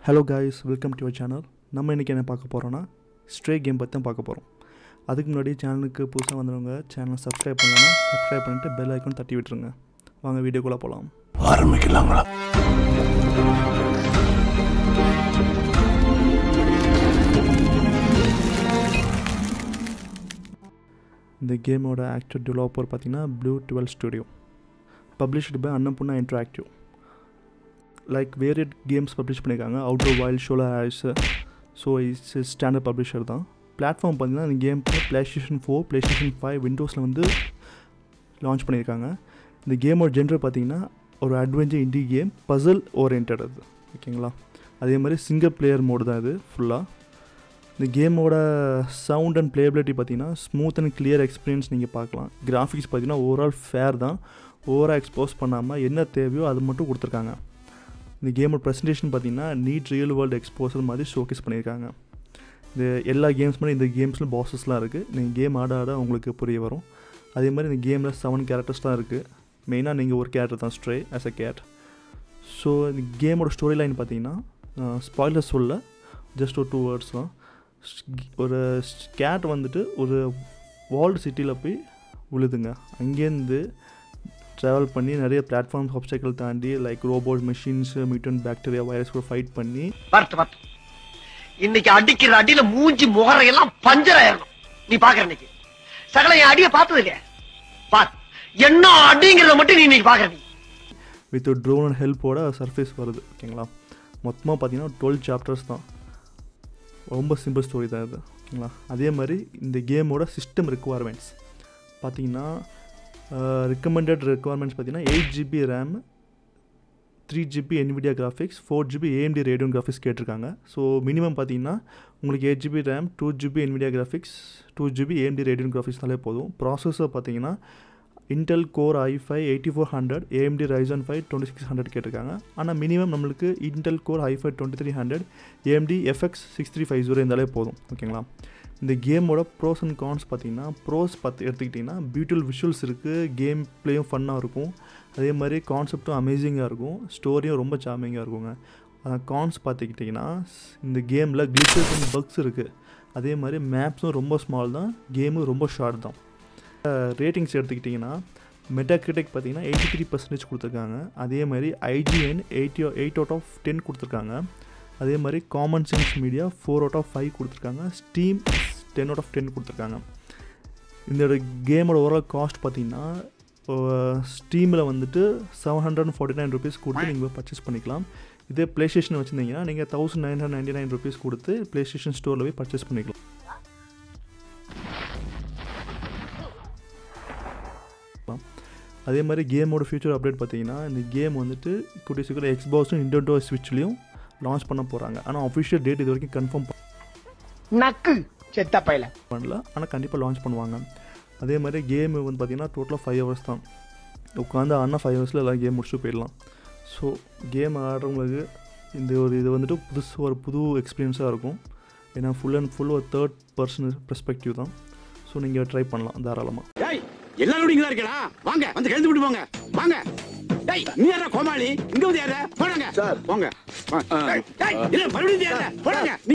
hello guys welcome to your channel நம்ம இன்றைக்கி என்ன பார்க்க போகிறோன்னா ஸ்ட்ரே கேம் பற்றி தான் பார்க்க போகிறோம் அதுக்கு முன்னாடி சேனலுக்கு புதுசாக வந்தவங்க சேனலை சப்ஸ்கிரைப் பண்ணலன்னா சப்ஸ்கிரைப் பண்ணிட்டு பெல் ஐக்கான் தட்டி விட்டுருங்க வாங்க வீடியோக்குள்ளே போகலாம் ஆரம்பிக்கலாங்களா இந்த கேமோட ஆக்டர் டெவலப்பர் பார்த்தீங்கன்னா Blue Twelve Studio published by Annapurna Interactive like varied games publish பண்ணியிருக்காங்க அவுட்டோ வைல்ட் ஷோலா ஹேஸ் ஸோ இட்ஸ் ஸ்டாண்டர்ட் பப்ளிஷர் தான் பிளாட்ஃபார்ம் பார்த்தீங்கன்னா இந்த game PlayStation four PlayStation five விண்டோஸில் வந்து லான்ச் பண்ணியிருக்காங்க இந்த கேமோட ஜென்டர் பார்த்தீங்கன்னா ஒரு adventure indie game puzzle orient அது ஓகேங்களா அதே மாதிரி சிங்கிள் பிளேயர் மோடு தான் இது ஃபுல்லாக இந்த கேமோட சவுண்ட் அண்ட் பிளேபிலிட்டி பார்த்தீங்கன்னா ஸ்மூத் அண்ட் கிளியர் எக்ஸ்பீரியன்ஸ் நீங்கள் பார்க்கலாம் கிராஃபிக்ஸ் பார்த்தீங்கன்னா ஓவரால் ஃபேர் தான் ஓவராக எக்ஸ்போஸ் பண்ணாமல் என்ன தேவையோ அது மட்டும் கொடுத்துருக்காங்க இந்த கேமோட ப்ரெசன்டேஷன் பார்த்தீங்கன்னா நீட் ரியல் வேர்ல்டு எக்ஸ்போசர் மாதிரி ஷோகேஸ் பண்ணியிருக்காங்க இந்த எல்லா கேம்ஸ் மாதிரி இந்த கேம்ஸில் பாசஸ்லாம் இருக்குது நீங்கள் கேம் ஆட ஆட உங்களுக்கு புரிய வரும் அதே மாதிரி இந்த கேமில் செவன் கேரக்டர்ஸ் தான் இருக்குது மெயினாக நீங்கள் ஒரு கேரக்டர் தான் stray as a cat so இந்த கேமோட ஸ்டோரி லைன் பார்த்தீங்கன்னா ஸ்பாய்லர் சொல்ல ஜஸ்ட் ஒரு டூ வேர்ட்ஸ் தான் ஒரு கேட் வந்துட்டு ஒரு வேர்ல்டு சிட்டியில் போய் விழுதுங்க அங்கேருந்து ட்ராவல் பண்ணி நிறைய பிளாட்ஃபார்ம்ஸ் ஆப்ஸ்டைக்கிள் தாண்டி like robot machines mutant bacteria virus கூட ஃபைட் பண்ணி வரட்டு வரட்டு இன்னைக்கு அடிக்கிற அடியில மூஞ்சி முகரையெல்லாம் பஞ்சர் ஆயிரணும் நீ பாக்குற இன்னைக்கு சகல என் அடிய பார்த்தது இல்லையா பார் என்ன அடிங்கிறத மட்டும் நீ இன்னைக்கு பாக்குற நீ வித் ட்ரோன் அண்ட் ஹெல்ப்போட சர்ஃபேஸ் வருது ஓகேங்களா மொத்தமாக பார்த்தீங்கன்னா டுவெல் சாப்டர்ஸ் தான் ரொம்ப சிம்பிள் ஸ்டோரி தான் இது ஓகேங்களா அதே மாதிரி இந்த கேமோட சிஸ்டம் ரெக்குவயர்மெண்ட்ஸ் பார்த்தீங்கன்னா ரெக்கமெண்டட் ரெக்குவயர்மெண்ட்ஸ் பார்த்தீங்கன்னா eight GB RAM three GB NVIDIA graphics four GB AMD Radeon graphics கேட்டிருக்காங்க ஸோ மினிமம் பார்த்தீங்கன்னா உங்களுக்கு eight GB RAM two GB NVIDIA graphics two GB AMD Radeon கிராஃபிக்ஸ்னாலே போதும் ப்ராசஸர் பார்த்தீங்கன்னா Intel Core i five eighty four hundred AMD Ryzen five twenty six hundred கேட்டிருக்காங்க ஆனால் minimum நம்மளுக்கு Intel Core i five twenty three hundred AMD FX six three five zero இருந்தாலே போதும் ஓகேங்களா இந்த கேமோட ப்ரோஸ் அண்ட் கான்ஸ் பார்த்தீங்கன்னா ப்ரோஸ் பார்த்து எடுத்துக்கிட்டிங்கன்னா பியூட்டிஃபுல் விஷுவல்ஸ் இருக்குது கேம் ப்ளேயும் ஃபன்னாக இருக்கும் அதே மாதிரி கான்செப்டும் அமேசிங்காக இருக்கும் ஸ்டோரியும் ரொம்ப சாமிங்காக இருக்குங்க ஆனால் கான்ஸ் பார்த்துக்கிட்டிங்கன்னா இந்த கேமில் கிளிச்சஸ் அண்ட் பக்ஸ் இருக்குது அதே மாதிரி மேப்ஸும் ரொம்ப ஸ்மால் தான் கேமும் ரொம்ப ஷார்ட் தான் ரேட்டிங்ஸ் எடுத்துக்கிட்டிங்கன்னா மெட்டாகிரிட்டிக் பார்த்தீங்கன்னா எயிட்டி த்ரீ பர்சன்டேஜ் கொடுத்துருக்காங்க அதே மாதிரி IGN eighty eight out of ten கொடுத்துருக்காங்க அதே மாதிரி Common Sense Media four out of five கொடுத்துருக்காங்க Steam ten out of ten கொடுத்துருக்காங்க இந்த கேமோட ஓவரால் காஸ்ட் பார்த்தீங்கன்னா ஸ்டீமில் வந்துட்டு seven hundred and forty nine rupees கொடுத்து நீங்கள் பர்ச்சேஸ் பண்ணிக்கலாம் இதே ப்ளே ஸ்டேஷன் வச்சுருந்தீங்கன்னா நீங்கள் thousand nine hundred ninety nine rupees கொடுத்து ப்ளே ஸ்டேஷன் ஸ்டோரில் போய் பர்ச்சேஸ் பண்ணிக்கலாம் அதே மாதிரி கேமோட ஃபியூச்சர் அப்டேட் பார்த்தீங்கன்னா இந்த கேம் வந்துட்டு கூடிய சீக்கிரம் எக்ஸ்பாக்ஸும் இன்டர்டோ ஸ்விட்ச்லேயும் லான்ச் பண்ண போகிறாங்க ஆனால் அஃபிஷியல் டேட் இது வரைக்கும் கன்ஃபார்ம் நக்கு செத்த பையல பண்ணல ஆனால் கண்டிப்பாக லான்ச் பண்ணுவாங்க அதே மாதிரி கேம் வந்து பார்த்தீங்கன்னா டோட்டலாக ஃபைவ் ஹவர்ஸ் தான் உட்காந்து ஆனா ஃபைவ் ஹவர்ஸில் எல்லாம் கேம் முடிச்சுட்டு போயிடலாம் ஸோ கேம் ஆடுறவங்களுக்கு இந்த ஒரு இது வந்துட்டு புதுசு ஒரு புது எக்ஸ்பீரியன்ஸாக இருக்கும் ஏன்னா ஃபுல் அண்ட் ஃபுல் ஒரு தேர்ட் பர்சன் பெர்ஸ்பெக்டிவ் தான் ஸோ நீங்கள் ட்ரை பண்ணலாம் தாராளமாக டேய் எல்லாரும் இங்க இருக்கடா வாங்க வந்து கழுந்து விட்டு போங்க வாங்க டேய் நீ யாரா கோமாளி இங்க வந்து யாரா போடுங்க சார் போங்க டேய் இல்ல மறுபடியும் யாரா போடுங்க